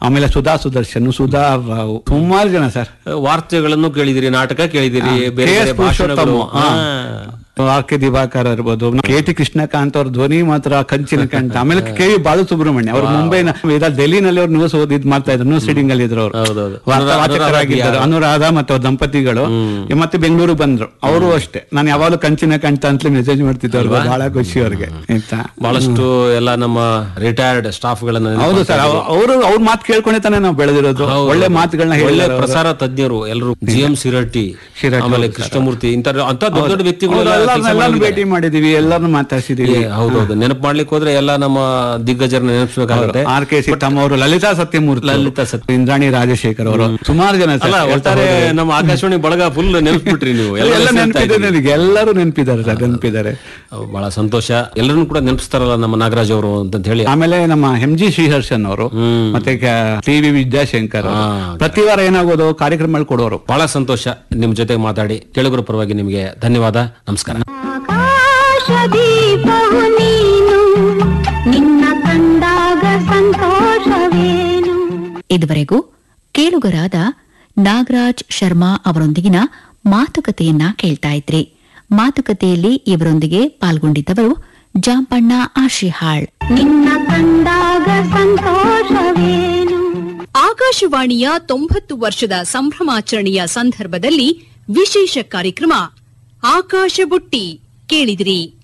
ಆಮೇಲೆ ಸುಧಾ ಸುದರ್ಶನ್ ಸುಧಾ ರಾವ್ ಸುಮಾರು ಜನ ಸರ್ ವಾರ್ತೆಗಳನ್ನು ಕೇಳಿದಿರಿ ನಾಟಕ ಕೇಳಿದಿರಿ ಬೇರೆ ಕೆ ಬೇರೆ ಎಸ್ ಪುರುಷೋತ್ತಮ, ಭಾಷಣಗಳು ಹಾ. ಹಾ. ಆರ್ ಕೆ ದಿವಾಕರ್ ಇರ್ಬೋದು ಕೆ ಟಿ ಕೃಷ್ಣಕಾಂತ್ ಅವ್ರ ಧ್ವನಿ ಮಾತ್ರ ಕಂಚಿನ ಕಂಠ ಆಮೇಲೆ ಕೆ ವಿ ಬಾಲಸುಬ್ರಹ್ಮಣ್ಯ ಅವ್ರು ಮುಂಬೈನ ಇದಾಗ ಡೆಲ್ಲಿನಲ್ಲಿ ಅವ್ರು ನ್ಯೂಸ್ ಓದಿದ್ ಮಾಡ್ತಾ ಇದ್ರು ನ್ಯೂಸ್ ರೀಡಿಂಗ್ ಅಲ್ಲಿ ಇದ್ರು ಅವರು ಹೌದೌದು. ವಾರ್ತಾ ವಾಚಕರಾಗಿದ್ದರು ಅನುರಾಧ ಮತ್ತು ಅವ್ರ ದಂಪತಿಗಳು ಮತ್ತೆ ಬೆಂಗಳೂರು ಬಂದ್ರು ಅವರು ಅಷ್ಟೇ ನಾನು ಯಾವಾಗಲೂ ಕಂಚಿನ ಕಂಠ ಅಂತಲೇ ಮೆಸೇಜ್ ಮಾಡ್ತಿದ್ದೆ ಅವ್ರಿಗೆ ಬಹಳ ಖುಷಿ ಅವ್ರಿಗೆ ಆಯ್ತಾ ಬಹಳಷ್ಟು ಎಲ್ಲ ನಮ್ಮ ರಿಟೈರ್ಡ್ ಸ್ಟಾಫ್ ಗಳನ್ನ ಹೌದು ಸರ್ ಅವರು ಅವ್ರ ಮಾತು ಕೇಳ್ಕೊಂಡೆ ತಾನೇ ನಾವು ಬೆಳೆದಿರೋದು ಒಳ್ಳೆ ಮಾತುಗಳನ್ನ ಒಳ್ಳೆ ಹೇಳಿ ಪ್ರಸಾರ ತಜ್ಞರು ಎಲ್ಲರೂ ಜಿ ಎಂ ಸಿರಟ್ಟಿ ಶಿರಟ್ಟಿ ಆಮೇಲೆ ಕೃಷ್ಣಮೂರ್ತಿ ಇಂತ ಅಂತ ದೊಡ್ಡ ದೊಡ್ಡ ವ್ಯಕ್ತಿಗಳು ಎಲ್ಲಾರನ್ನೂ ಭೇಟಿ ಮಾಡಿದೀವಿ ಎಲ್ಲರನ್ನು ಮಾತಾಡ್ಸಿದೀವಿ ಹೌದೌದು ನೆನಪು ಮಾಡ್ಲಿಕ್ಕೆ ಹೋದ್ರೆ ಎಲ್ಲ ನಮ್ಮ ದಿಗ್ಗಜರನ್ನ ನೆನಪಿಸಬೇಕಾಗುತ್ತೆ ಆರ್ ಕೆ ಸೀತಮ್ಮ ಅವರು ಲಲಿತಾ ಸತ್ಯಮೂರ್ತಿ ಲಲಿತಾ ಸತ್ಯ ಇಂದ್ರಾಣಿ ರಾಜಶೇಖರ್ ಅವರು ಸುಮಾರು ಜನ ಸರ್ ಅಲ್ಲ ಒಟ್ಟಾರೆ ನಮ್ಮ ಆಕಾಶವಾಣಿ ಬಳಗ ಫುಲ್ ನೆನಪಿಟ್ರಿ ನೀವು ಎಲ್ಲ ಎಲ್ಲ ಸೇರ್ತಾ ನೆನಪಿದೆ ಇದ್ದೀರಿ. ನನಗೆ ಎಲ್ಲರೂ ನೆನಪಿದ್ದಾರೆ ಸರ್ ನೆನಪಿದ್ದಾರೆ ಅಹ್, ಬಹಳ ಸಂತೋಷ ಎಲ್ಲರನ್ನು ಕೂಡ ನೆನಪಿಸ್ತಾರಲ್ಲ ನಮ್ಮ ನಾಗರಾಜ್ ಅವರು ಅಂತ ಹೇಳಿ ಆಮೇಲೆ ನಮ್ಮ ಎಂ ಜಿ ಶ್ರೀಹರ್ಷನ್ ಅವರು ಮತ್ತೆ ಟಿ ವಿ ವಿದ್ಯಾಶಂಕರ್ ಅವರು. ಹಾ. ಪ್ರತಿ ವಾರ ಏನಾಗೋದು ಕಾರ್ಯಕ್ರಮ ಕೊಡೋರು ಬಹಳ ಸಂತೋಷ ನಿಮ್ ಜೊತೆ ಮಾತಾಡಿ ಕೇಳುಗರ ಪರವಾಗಿ ನಿಮಗೆ ಧನ್ಯವಾದ ನಮಸ್ಕಾರ ಆಕಾಶದೀಪವು ನೀನು ನಿನ್ನ ಕಂಡಾಗ ಸಂತೋಷವೇನು ಇದುವರೆಗೂ ಕೇಳುಗರಾದ ನಾಗರಾಜ್ ಶರ್ಮಾ ಅವರೊಂದಿಗಿನ ಮಾತುಕತೆಯನ್ನ ಕೇಳ್ತಾ ಇದ್ರಿ ಮಾತುಕತೆಯಲ್ಲಿ ಇವರೊಂದಿಗೆ ಪಾಲ್ಗೊಂಡಿದ್ದವರು ಜಾಂಪಣ್ಣ ಆಶಿಹಾಳ್ ನಿನ್ನ ಕಂಡಾಗ ಸಂತೋಷವೇನು ಆಕಾಶವಾಣಿಯ ತೊಂಬತ್ತು ವರ್ಷದ ಸಂಭ್ರಮಾಚರಣೆಯ ಸಂದರ್ಭದಲ್ಲಿ ವಿಶೇಷ ಕಾರ್ಯಕ್ರಮ ಆಕಾಶ ಬುಟ್ಟಿ ಕೇಳಿದಿರಿ